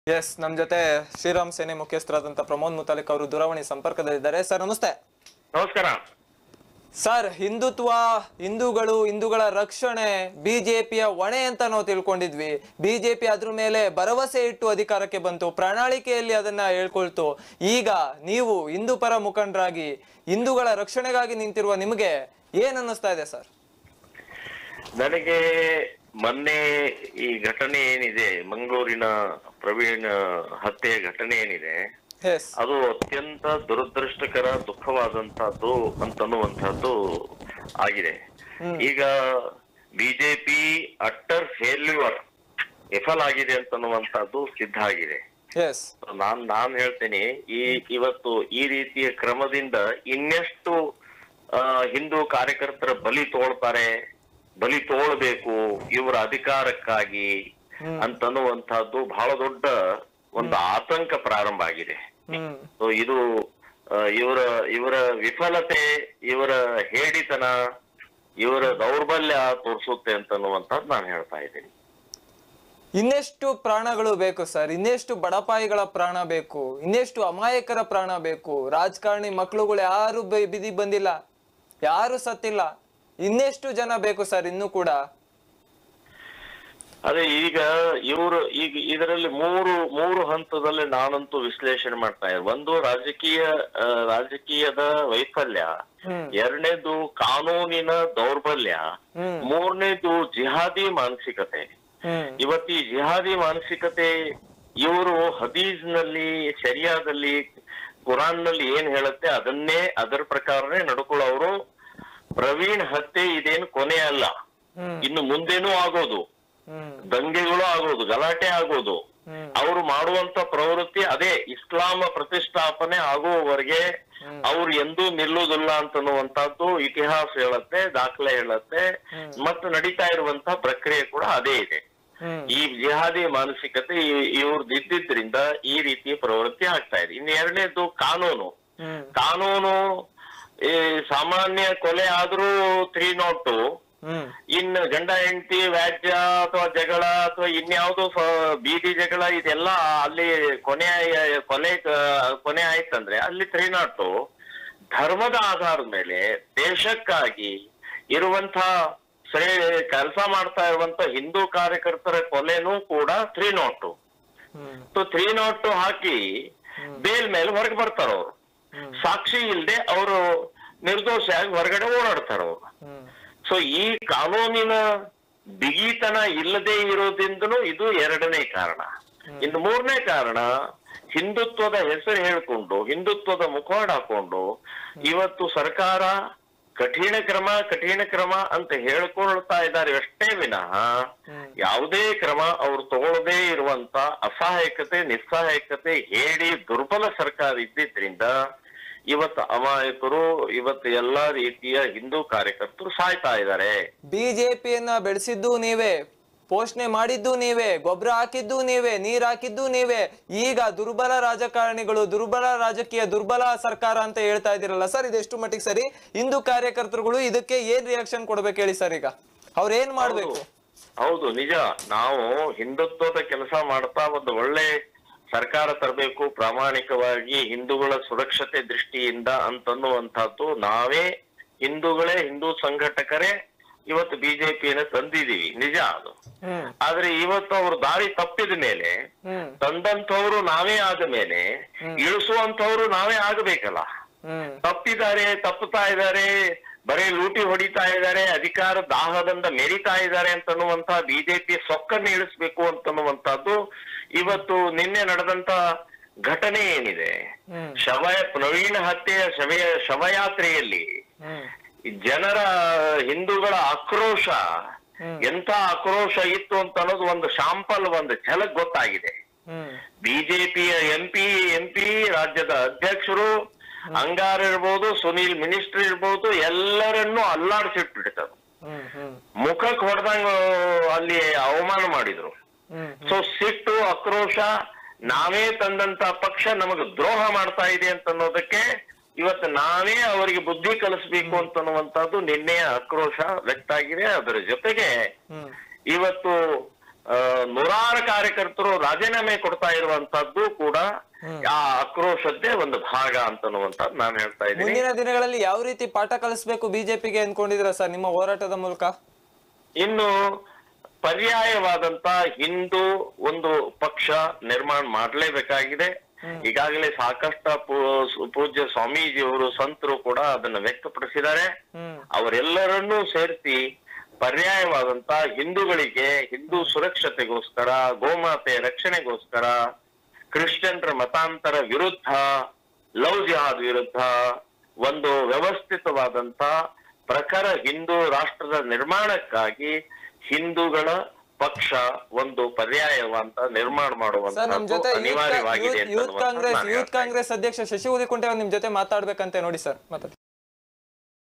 S ನಮ್ ಜೊತೆ ಶ್ರೀರಾಮ್ ಸೇನೆ ಮುಖ್ಯಸ್ಥರಾದಂತ ಪ್ರಮೋದ್ ಮುತಾಲಿಕ್ ಅವರು ದೂರವಾಣಿ ಸಂಪರ್ಕದಲ್ಲಿದ್ದಾರೆ ಸರ್ ನಮಸ್ತೆ ನಮಸ್ಕಾರ ಸರ್ ಹಿಂದುತ್ವ ಹಿಂದೂಗಳು ಹಿಂದೂಗಳ ರಕ್ಷಣೆ ಬಿಜೆಪಿಯ ಹೊಣೆ ಅಂತ ನಾವು ತಿಳ್ಕೊಂಡಿದ್ವಿ ಬಿಜೆಪಿ ಅದ್ರ ಮೇಲೆ ಭರವಸೆ ಇಟ್ಟು ಅಧಿಕಾರಕ್ಕೆ ಬಂತು ಪ್ರಣಾಳಿಕೆಯಲ್ಲಿ ಅದನ್ನ ಹೇಳ್ಕೊಳ್ತು ಈಗ ನೀವು ಹಿಂದೂ ಪರ ಮುಖಂಡರಾಗಿ ಹಿಂದೂಗಳ ರಕ್ಷಣೆಗಾಗಿ ನಿಂತಿರುವ ನಿಮಗೆ ಏನ್ ಅನ್ನಿಸ್ತಾ ಇದೆ ಸರ್ ನನಗೆ ಮೊನ್ನೆ ಈ ಘಟನೆ ಏನಿದೆ ಮಂಗಳೂರಿನ ಪ್ರವೀಣ್ ಹತ್ಯೆ ಘಟನೆ ಏನಿದೆ ಎಸ್ ಅದು ಅತ್ಯಂತ ದುರದೃಷ್ಟಕರ ದುಃಖವಾದಂತಹದ್ದು ಅಂತನ್ನುವಂತಹದ್ದು ಆಗಿದೆ ಈಗ ಬಿಜೆಪಿ ಅಟ್ಟರ್ ಫೇಲ್ಯೂರ್ ವಿಫಲ ಆಗಿದೆ ಅಂತನ್ನುವಂತಹದ್ದು ಸಿದ್ಧ ಆಗಿದೆ ಎಸ್ ನಾನ್ ನಾನ್ ಹೇಳ್ತೇನೆ ಈ ಇವತ್ತು ಈ ರೀತಿಯ ಕ್ರಮದಿಂದ ಇನ್ನೆಷ್ಟು ಆ, ಹಿಂದೂ ಕಾರ್ಯಕರ್ತರ ಬಲಿ ತೋಳ್ತಾರೆ ಬಲಿ ತೋಳ್ಬೇಕು ಇವರ ಅಧಿಕಾರಕ್ಕಾಗಿ ಅಂತನ್ನುವಂತಹದ್ದು ಬಹಳ ದೊಡ್ಡ ಒಂದು ಆತಂಕ ಪ್ರಾರಂಭ ಆಗಿದೆ ಹ್ಮ್ ಸೊ ಇದು ಆ, ಇವರ ಇವರ ವಿಫಲತೆ ಇವರ ಹೇಡಿತನ ಇವರ ದೌರ್ಬಲ್ಯ ತೋರಿಸುತ್ತೆ ಅಂತನ್ನುವಂಥದ್ದು ನಾನು ಹೇಳ್ತಾ ಇದ್ದೀನಿ ಇನ್ನೆಷ್ಟು ಪ್ರಾಣಗಳು ಬೇಕು ಸರ್ ಇನ್ನೆಷ್ಟು ಬಡಪಾಯಿಗಳ ಪ್ರಾಣ ಬೇಕು ಇನ್ನೆಷ್ಟು ಅಮಾಯಕರ ಪ್ರಾಣ ಬೇಕು ರಾಜಕಾರಣಿ ಮಕ್ಳುಗಳು ಯಾರು ಬ- ಬಿದಿ ಬಂದಿಲ್ಲ ಯಾರು ಸತ್ತಿಲ್ಲ ಇನ್ನೆಷ್ಟು ಜನ ಬೇಕು ಸರ್ ಇನ್ನೂ ಕೂಡ ಅದೇ ಈಗ ಇವರು ಈಗ ಇದರಲ್ಲಿ ಮೂರು ಮೂರು ಹಂತದಲ್ಲಿ ನಾನಂತೂ ವಿಶ್ಲೇಷಣೆ ಮಾಡ್ತಾ ಇದ್ದೆ ಒಂದು ರಾಜಕೀಯ ಆ, ರಾಜಕೀಯದ ವೈಫಲ್ಯ ಹ್ಮ್ ಎರಡನೇದು ಕಾನೂನಿನ ದೌರ್ಬಲ್ಯ ಹ್ಮ್ ಮೂರನೇದು ಜಿಹಾದಿ ಮಾನಸಿಕತೆ ಹ್ಮ್ ಇವತ್ತು ಈ ಜಿಹಾದಿ ಮಾನಸಿಕತೆ ಇವರು ಹದೀಸ್ ನಲ್ಲಿ ಶರಿಯಾದಲ್ಲಿ ಕುರಾನ್ ನಲ್ಲಿ ಏನ್ ಹೇಳುತ್ತೆ ಅದನ್ನೇ ಅದರ ಪ್ರಕಾರನೇ ನಡ್ಕೊಳ್ಳೋರು ಪ್ರವೀಣ್ ಹತ್ಯೆ ಇದೇನು ಕೊನೆ ಅಲ್ಲ ಹ್ಮ್ ಇನ್ನು ಮುಂದೇನೂ ಆಗೋದು ಹ್ಮ್ ದಂಗೆಗಳು ಆಗೋದು ಗಲಾಟೆ ಆಗೋದು ಹ್ಮ್ ಅವರು ಮಾಡುವಂತ ಪ್ರವೃತ್ತಿ ಅದೇ ಇಸ್ಲಾಂ ಪ್ರತಿಷ್ಠಾಪನೆ ಆಗುವವರೆಗೆ ಅವ್ರು ಎಂದೂ ನಿಲ್ಲುವುದಿಲ್ಲ ಅಂತನ್ನುವಂತಹದ್ದು ಇತಿಹಾಸ ಹೇಳುತ್ತೆ ದಾಖಲೆ ಹೇಳುತ್ತೆ ಮತ್ತು ನಡೀತಾ ಇರುವಂತ ಪ್ರಕ್ರಿಯೆ ಕೂಡ ಅದೇ ಇದೆ ಹ್ಮ್ ಈ ಜಿಹಾದಿ ಮಾನಸಿಕತೆ ಇವ್ರದ್ದು ಇದ್ದಿದ್ರಿಂದ ಈ ರೀತಿಯ ಪ್ರವೃತ್ತಿ ಆಗ್ತಾ ಇದೆ ಇನ್ನು ಎರಡನೇದು ಕಾನೂನು ಹ್ಮ್ ಕಾನೂನು ಈ ಸಾಮಾನ್ಯ ಕೊಲೆ ಆದ್ರೂ ತ್ರೀ ನಾಟ್ ಹ್ಮ್ ಇನ್ನು ಗಂಡ ಹೆಂಡತಿ ವ್ಯಾಜ್ಯ ಅಥವಾ ಜಗಳ ಅಥವಾ ಇನ್ಯಾವುದೋ ಸ- ಬೀದಿ ಜಗಳ ಇದೆಲ್ಲ ಅಲ್ಲಿ ಕೊನೆ ಆಯ- ಕೊಲೆ ಕ- ಕೊನೆ ಆಯ್ತಂದ್ರೆ ಅಲ್ಲಿ ತ್ರೀ ನಾಟು ಧರ್ಮದ ಆಧಾರದ ಮೇಲೆ ದೇಶಕ್ಕಾಗಿ ಇರುವಂತ ಸರಿ ಕೆಲಸ ಮಾಡ್ತಾ ಇರುವಂತ ಹಿಂದೂ ಕಾರ್ಯಕರ್ತರ ಕೊಲೆನೂ ಕೂಡ three not hmm so three not ಹಾಕಿ ಬೇಲ್ ಮೇಲೆ ಹೊರಗೆ ಬರ್ತಾರ ಅವರು ಹ್ಮ್ ಸಾಕ್ಷಿ ಇಲ್ಲದೆ ಅವರು ನಿರ್ದೋಷಿಯಾಗಿ ಹೊರಗಡೆ ಓಡಾಡ್ತಾರ ಅವರು ಹ್ಮ್ ಸೊ ಈ ಕಾನೂನಿನ ಬಿಗಿತನ ಇಲ್ಲದೆ ಇರೋದ್ರಿಂದನೂ ಇದು ಎರಡನೇ ಕಾರಣ ಇನ್ನು ಮೂರನೇ ಕಾರಣ ಹಿಂದುತ್ವದ ಹೆಸರು ಹೇಳ್ಕೊಂಡು ಹಿಂದುತ್ವದ ಮುಖವಾಡ ಹಾಕೊಂಡು ಇವತ್ತು ಸರ್ಕಾರ ಕಠಿಣ ಕ್ರಮ ಕಠಿಣ ಕ್ರಮ ಅಂತ ಹೇಳ್ಕೊಳ್ತಾ ಇದ್ದಾರೆ ಅಷ್ಟೇ ವಿನಃ ಹ್ಮ್. ಯಾವುದೇ ಕ್ರಮ ಅವ್ರು ತಗೊಳ್ಳದೇ ಇರುವಂತ ಅಸಹಾಯಕತೆ ನಿಸ್ಸಹಾಯಕತೆ ಹೇಳಿ ದುರ್ಬಲ ಸರ್ಕಾರ ಇದ್ದಿದ್ರಿಂದ ಇವತ್ತು ಅಮಾಯಕರು ಇವತ್ತು ಎಲ್ಲಾ ರೀತಿಯ ಹಿಂದೂ ಕಾರ್ಯಕರ್ತರು ಸಾಯ್ತಾ ಇದ್ದಾರೆ ಬಿಜೆಪಿಯನ್ನ ಬೆಳೆಸಿದ್ದು ನೀವೇ ಪೋಷಣೆ ಮಾಡಿದ್ದು ನೀವೇ ಗೊಬ್ಬರ ಹಾಕಿದ್ದು ನೀವೇ ನೀರ್ ಹಾಕಿದ್ದು ನೀವೇ ಈಗ ದುರ್ಬಲ ರಾಜಕಾರಣಿಗಳು ದುರ್ಬಲ ರಾಜಕೀಯ ದುರ್ಬಲ ಸರ್ಕಾರ ಅಂತ ಹೇಳ್ತಾ ಇದ್ದೀರಲ್ಲ ಸರ್ ಇದೆಷ್ಟು ಮಟ್ಟಿಗೆ ಸರಿ ಹಿಂದೂ ಕಾರ್ಯಕರ್ತರುಗಳು ಇದಕ್ಕೆ ಏನ್ ರಿಯಾಕ್ಷನ್ ಕೊಡ್ಬೇಕು ಹೇಳಿ ಸರ್ ಈಗ ಅವ್ರ ಏನ್ ಮಾಡ್ಬೇಕು ಹೌದು ನಿಜ ನಾವು ಹಿಂದುತ್ವದ ಕೆಲಸ ಮಾಡ್ತಾ ಒಂದು ಒಳ್ಳೆ ಸರ್ಕಾರ ತರಬೇಕು ಪ್ರಾಮಾಣಿಕವಾಗಿ ಹಿಂದೂಗಳ ಸುರಕ್ಷತೆ ದೃಷ್ಟಿಯಿಂದ ಅಂತನ್ನುವಂತಹದ್ದು ನಾವೇ ಹಿಂದೂಗಳೇ ಹಿಂದೂ ಸಂಘಟಕರೇ ಇವತ್ತು ಬಿಜೆಪಿಯನ್ನ ತಂದಿದೀವಿ ನಿಜ ಅದು ಹ್ಮ್ ಆದ್ರೆ ಇವತ್ತು ಅವರು ದಾರಿ ತಪ್ಪಿದ ಮೇಲೆ ಹ್ಮ್ ತಂದಂತವ್ರು ನಾವೇ ಆದ ಮೇಲೆ ಇಳಿಸುವಂತವ್ರು ನಾವೇ ಆಗಬೇಕಲ್ಲ ಹ್ಮ್ ತಪ್ಪಿದ್ದಾರೆ ತಪ್ಪುತ್ತಾ ಇದ್ದಾರೆ ಬರೀ ಲೂಟಿ ಹೊಡಿತಾ ಇದ್ದಾರೆ ಅಧಿಕಾರ ದಾಹದಿಂದ ಮೆರಿತಾ ಇದ್ದಾರೆ ಅಂತನ್ನುವಂತ ಬಿಜೆಪಿ ಸೊಕ್ಕನ್ನು ಇಳಿಸ್ಬೇಕು ಅಂತನ್ನುವಂತದ್ದು ಇವತ್ತು ನಿನ್ನೆ ನಡೆದಂತ ಘಟನೆ ಏನಿದೆ ಹ್ಮ್ ಶವ ಪ್ರವೀಣ ಹತ್ಯೆಯ ಶವ ಶವಯಾತ್ರೆಯಲ್ಲಿ ಹ್ಮ್ ಈ ಜನರ ಹಿಂದೂಗಳ ಆಕ್ರೋಶ ಹ್ಮ್. ಎಂತ ಆಕ್ರೋಶ ಇತ್ತು ಅಂತ ಅನ್ನೋದು ಒಂದು ಶಾಂಪಲ್ ಒಂದು ಝಲಕ್ ಗೊತ್ತಾಗಿದೆ ಹ್ಮ್ ಬಿಜೆಪಿಯ ಎಂಪಿ ಎಂಪಿ ರಾಜ್ಯದ ಅಧ್ಯಕ್ಷರು ಅಂಗಾರ್ ಇರ್ಬೋದು ಸುನೀಲ್ ಮಿನಿಸ್ಟರ್ ಇರ್ಬೋದು ಎಲ್ಲರನ್ನೂ ಅಲ್ಲಾಡಿಸಿಟ್ಬಿಡ್ತಾರೆ ಹ್ಮ್ ಹ್ಮ್ ಮುಖಕ್ಕೆ ಹೊಡೆದಂಗ ಅಲ್ಲಿ ಅವಮಾನ ಮಾಡಿದ್ರು ಹ್ಮ್ ಸೊ ಸಿಟ್ಟು ಆಕ್ರೋಶ ನಾವೇ ತಂದಂತ ಪಕ್ಷ ನಮಗೆ ದ್ರೋಹ ಮಾಡ್ತಾ ಇದೆ ಅಂತ ಅನ್ನೋದಕ್ಕೆ ಇವತ್ತು ನಾವೇ ಅವರಿಗೆ ಬುದ್ಧಿ ಕಲಿಸ್ಬೇಕು ಅಂತನ್ನುವಂತದ್ದು ನಿನ್ನೆಯ ಆಕ್ರೋಶ ವ್ಯಕ್ತ ಆಗಿದೆ ಅದರ ಜೊತೆಗೆ ಹ್ಮ್ ಇವತ್ತು ಆ, ನೂರಾರು ಕಾರ್ಯಕರ್ತರು ರಾಜೀನಾಮೆ ಕೊಡ್ತಾ ಇರುವಂತದ್ದು ಕೂಡ ಆ ಆಕ್ರೋಶದ್ದೇ ಒಂದು ಭಾಗ ಅಂತನ್ನುವಂಥದ್ದು ನಾನು ಹೇಳ್ತಾ ಇದ್ದೀನಿ ಮುಂದಿನ ದಿನಗಳಲ್ಲಿ ಯಾವ ರೀತಿ ಪಾಠ ಕಲಿಸ್ಬೇಕು ಬಿಜೆಪಿಗೆ ಅನ್ಕೊಂಡಿದ್ದೀರಾ ಸರ್ ನಿಮ್ಮ ಹೋರಾಟದ ಮೂಲಕ ಇನ್ನು ಪರ್ಯಾಯವಾದಂತ ಹಿಂದೂ ಒಂದು ಪಕ್ಷ ನಿರ್ಮಾಣ ಮಾಡಲೇಬೇಕಾಗಿದೆ ಈಗಾಗಲೇ ಸಾಕಷ್ಟು ಪೂ- ಪೂಜ್ಯ ಸ್ವಾಮೀಜಿಯವರು ಸಂತರು ಕೂಡ ಅದನ್ನ ವ್ಯಕ್ತಪಡಿಸಿದ್ದಾರೆ ಹ್ಮ್ ಅವರೆಲ್ಲರನ್ನೂ ಸೇರಿಸಿ ಪರ್ಯಾಯವಾದಂತ ಹಿಂದೂಗಳಿಗೆ ಹಿಂದೂ ಸುರಕ್ಷತೆಗೋಸ್ಕರ ಗೋಮಾತೆ ರಕ್ಷಣೆಗೋಸ್ಕರ ಕ್ರಿಶ್ಚಿಯನ್ರ ಮತಾಂತರ ವಿರುದ್ಧ ಲವ್ ಜಿಹಾದ್ ವಿರುದ್ಧ ಒಂದು ವ್ಯವಸ್ಥಿತವಾದಂತ ಪ್ರಖರ ಹಿಂದೂ ರಾಷ್ಟ್ರದ ನಿರ್ಮಾಣಕ್ಕಾಗಿ ಹಿಂದೂಗಳ ಪಕ್ಷ ಒಂದು ಪರ್ಯಾಯವಂತ ನಿರ್ಮಾಣ ಸರ್ ನಮ್ ಜೊತೆ ಮಾಡುವಂತ ಅನಿವಾರ್ಯವಾಗಿದೆ ಯೂತ್ ಅಂತನ್ನುವಂಥದ್ದು ಕಾಂಗ್ರೆಸ್ ನಾನು ಯೂತ್ ಹೇಳ್ತಾ ಕಾಂಗ್ರೆಸ್ ಅಧ್ಯಕ್ಷ ಶಶಿ ಉದಿಕುಂಟೆ ಅವ್ರು ನಿಮ್ ಜೊತೆ ಮಾತಾಡ್ಬೇಕಂತೆ ನೋಡಿ ಸರ್ ಮಾತಾಡಿ